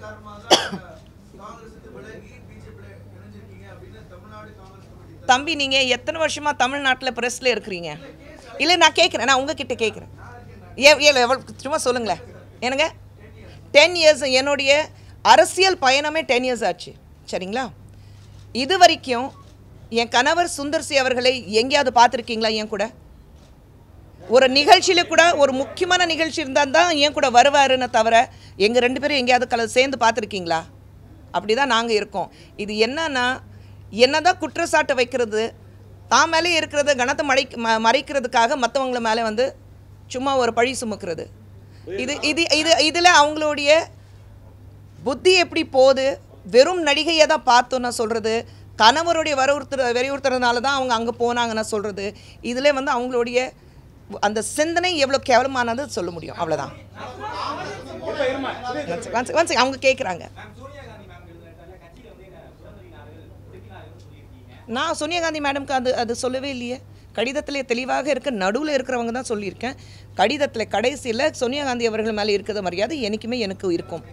காரணமாக காங்கிரஸுக்கு விலகி பிஜேபி இணைஞ்சிருக்கீங்க அப்படின்னு தமிழ்நாடு காங்கிரஸ் கமிட்டி தம்பி நீங்கள் எத்தனை வருஷமாக தமிழ்நாட்டில் ப்ரெஸ்ஸில் இருக்கிறீங்க இல்லை நான் கேட்குறேன் நான் உங்ககிட்ட கேட்குறேன் ஏ ஏ எவ்வளோ சும்மா சொல்லுங்களேன் என்னங்க டென் இயர்ஸ் என்னுடைய அரசியல் பயணமே டென் இயர்ஸ் ஆச்சு சரிங்களா இது வரைக்கும் என் கணவர் சுந்தர்சி அவர்களை எங்கேயாவது பார்த்துருக்கீங்களா என் கூட ஒரு நிகழ்ச்சியில் கூட ஒரு முக்கியமான நிகழ்ச்சி இருந்தால் தான் என் கூட வருவாருன்னு தவிர எங்கள் ரெண்டு பேரும் எங்கேயாவது கல சேர்ந்து பார்த்துருக்கீங்களா அப்படி தான் நாங்கள் இருக்கோம் இது என்னன்னா என்னதான் குற்றச்சாட்டு வைக்கிறது தான் மேலே இருக்கிறது கனத்தை மறை ம- மறைக்கிறதுக்காக மற்றவங்கள மேலே வந்து சும்மா ஒரு பழி சுமக்கிறது இது இது இது இதில் அவங்களுடைய புத்தி எப்படி போகுது வெறும் நடிகையை தான் பார்த்தோம் நான் சொல்கிறது கணவருடைய வலியுறுத்துற வலியுறுத்துறதுனால தான் அவங்க அங்கே போனாங்கன்னு சொல்கிறது இதில் வந்து அவங்களுடைய அந்த சிந்தனை எவ்வளோ கேவலமானது சொல்ல முடியும் அவ்வளோதான் அவங்க கேட்குறாங்க நான் சோனியா காந்தி மேடம்க்கு அது அது சொல்லவே இல்லையே கடிதத்திலே தெளிவாக இருக்க நடுவில் இருக்கிறவங்க தான் சொல்லியிருக்கேன் கடிதத்தில் கடைசியில் சோனியா காந்தி அவர்கள் மேலே இருக்கிற மரியாதை என்றைக்குமே எனக்கு இருக்கும்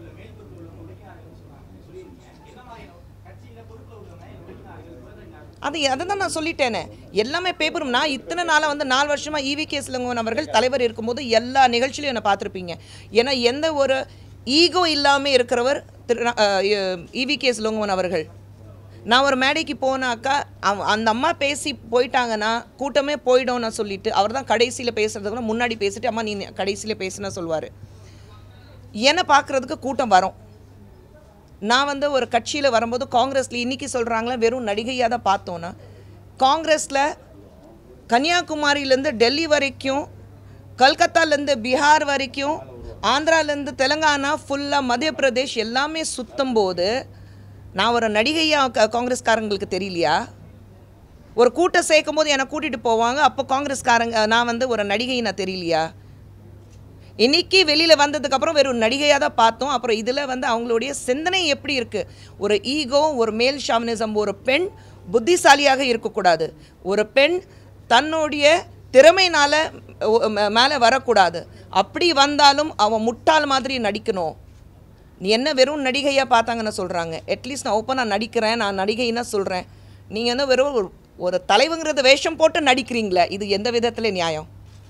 அது அதை தான் நான் சொல்லிட்டேனே எல்லாமே பேப்பர் நான் இத்தனை நாளாக வந்து நாலு வருஷமாக ஈவி கே சிலங்கோன் அவர்கள் தலைவர் இருக்கும்போது எல்லா நிகழ்ச்சியிலும் என்னை பார்த்துருப்பீங்க ஏன்னா எந்த ஒரு ஈகோ இல்லாமல் இருக்கிறவர் திரு ஈவி கே சிலங்கோன் அவர்கள் நான் ஒரு மேடைக்கு போனாக்கா அவ- அந்த அம்மா பேசி போயிட்டாங்கன்னா கூட்டமே போயிடும் நான் சொல்லிட்டு அவர் தான் கடைசியில் பேசுறதுக்கு முன்னாடி பேசிட்டு அம்மா நீ கடைசியில் பேசுனா சொல்லுவார் என்னை பார்க்குறதுக்கு கூட்டம் வரும் நான் வந்து ஒரு கட்சியில் வரும்போது காங்கிரஸில் இன்றைக்கி சொல்கிறாங்களே வெறும் நடிகையாக தான் பார்த்தோன்னா காங்கிரஸில் கன்னியாகுமரியிலேருந்து டெல்லி வரைக்கும் கல்கத்தாலேருந்து பீகார் வரைக்கும் ஆந்திராலேருந்து தெலுங்கானா ஃபுல்லாக மத்திய பிரதேஷ் எல்லாமே சுத்தும் போது நான் ஒரு நடிகையாக க- காங்கிரஸ்காரங்களுக்கு தெரியலையா ஒரு கூட்டம் சேர்க்கும் போது என்னை கூட்டிகிட்டு போவாங்க அப்போ காங்கிரஸ்காரங்க நான் வந்து ஒரு நடிகை நான் தெரியலையா இன்னைக்கு வெளியில் வந்ததுக்கப்புறம் வெறும் நடிகையாக தான் பார்த்தோம் அப்புறம் இதில் வந்து அவங்களுடைய சிந்தனை எப்படி இருக்குது ஒரு ஈகோ ஒரு மேல் ஷாமனிசம் ஒரு பெண் புத்திசாலியாக இருக்கக்கூடாது ஒரு பெண் தன்னுடைய திறமையினால மேலே வரக்கூடாது அப்படி வந்தாலும் அவன் முட்டாள் மாதிரி நடிக்கணும் நீ என்ன வெறும் நடிகையாக பார்த்தாங்கன்னு சொல்கிறாங்க அட்லீஸ்ட் நான் ஓப்பனாக நடிக்கிறேன் நான் நடிகைன்னா சொல்கிறேன் நீங்கள் வந்து வெறும் ஒரு ஒரு தலைவங்கிறத வேஷம் போட்டு நடிக்கிறீங்களே இது எந்த விதத்தில் நியாயம்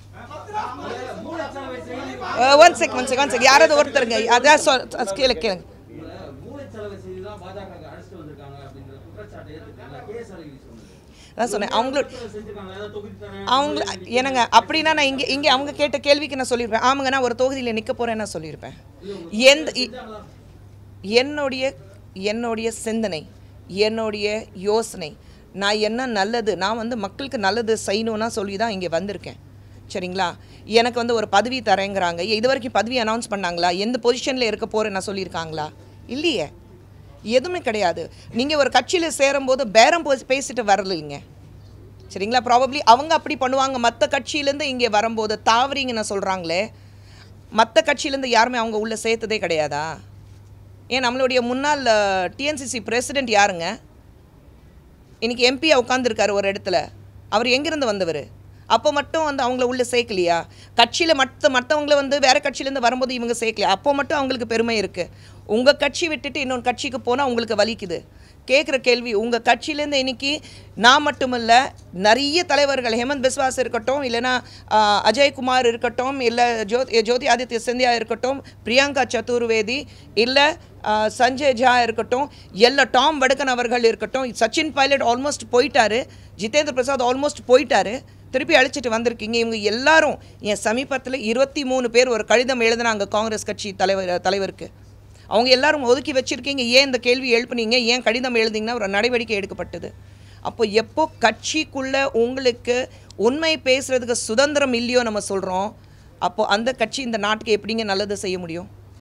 one check one check one check யாராவது ஒருத்தருங்க அதான் சொல் கேளு கேளுங்க மூளைச்சலவை செய்து தான் பாஜக அழைச்சிட்டு வந்திருக்காங்க அப்படின்ற குற்றச்சாட்டை ஏற்றுக்கல கே எஸ் அழகிரி சொன்னது அதான் சொன்னேன் அவங்களோட செஞ்சிருக்காங்க ஏதாவது தொகுதி தரேன் அவங்க என்னங்க அப்படின்னா நான் இங்கே இங்கே அவங்க கேட்ட கேள்விக்கு நான் சொல்லியிருப்பேன் ஆமாங்க நான் ஒரு தொகுதியில் நிற்க போகிறேன்னு நான் சொல்லியிருப்பேன் எந்த இ- என்னுடைய என்னுடைய சிந்தனை என்னுடைய யோசனை நான் என்ன நல்லது நான் வந்து மக்களுக்கு நல்லது செய்யணும்னா சொல்லி தான் இங்கே வந்திருக்கேன் சரிங்களா எனக்கு வந்து ஒரு பதவி தரேங்கிறாங்க இது வரைக்கும் பதவி அனௌன்ஸ் பண்ணாங்களா எந்த பொசிஷனில் இருக்க போகிறேன்னு சொல்லியிருக்காங்களா இல்லையே எதுவுமே கிடையாது நீங்கள் ஒரு கட்சியில் சேரும்போது பேரம் போ- பேசிட்டு வரலைங்க சரிங்களா ப்ராபப்ளி அவங்க அப்படி பண்ணுவாங்க மற்ற கட்சியிலேருந்து இங்கே வரும்போது தாவறீங்கன்னு சொல்கிறாங்களே மற்ற கட்சியிலேருந்து யாருமே அவங்க உள்ளே சேர்த்ததே கிடையாதா ஏன் நம்மளுடைய முன்னாள் டிஎன்சிசி பிரசிடெண்ட் யாருங்க இன்னைக்கு எம்பியாக உட்காந்துருக்காரு ஒரு இடத்துல அவர் எங்கேருந்து வந்தவர் அப்போ மட்டும் வந்து அவங்கள உள்ளே சேர்க்கலையா கட்சியில் மற்ற மற்றவங்கள வந்து வேறு கட்சியிலேருந்து வரும்போது இவங்க சேர்க்கலையா அப்போ மட்டும் அவங்களுக்கு பெருமை இருக்குது உங்கள் கட்சி விட்டுட்டு இன்னொரு கட்சிக்கு போனால் உங்களுக்கு வலிக்குது கேட்குற கேள்வி உங்கள் கட்சியிலேருந்து இன்னைக்கு நான் மட்டுமல்ல நிறைய தலைவர்கள் ஹேமந்த் பிஸ்வாஸ் இருக்கட்டும் இல்லைன்னா ஆஹ், அஜய்குமார் இருக்கட்டும் இல்லை ஜோதி ஜோதி ஆதித்ய சிந்தியா இருக்கட்டும் பிரியங்கா சதுர்வேதி இல்லை ஆஹ், சஞ்சய் ஜா இருக்கட்டும் எல்லா டாம் வடக்கன் அவர்கள் இருக்கட்டும் சச்சின் பைலட் ஆல்மோஸ்ட் போயிட்டாரு ஜிதேந்திர பிரசாத் ஆல்மோஸ்ட் போயிட்டாரு திருப்பி அழைச்சிட்டு வந்திருக்கீங்க இவங்க எல்லாரும் என் சமீபத்தில் இருபத்தி மூணு பேர் ஒரு கடிதம் எழுதினாங்க காங்கிரஸ் கட்சி தலைவர் தலைவருக்கு அவங்க எல்லாரும் ஒதுக்கி வச்சிருக்கீங்க ஏன் இந்த கேள்வி எழுப்புனீங்க ஏன் கடிதம் எழுதிங்கன்னா ஒரு நடவடிக்கை எடுக்கப்பட்டது அப்போ எப்போ கட்சிக்குள்ள உங்களுக்கு உண்மை பேசுறதுக்கு சுதந்திரம் இல்லையோ நம்ம சொல்கிறோம் அப்போ அந்த கட்சி இந்த நாட்டுக்கு எப்படிங்க நல்லது செய்ய முடியும்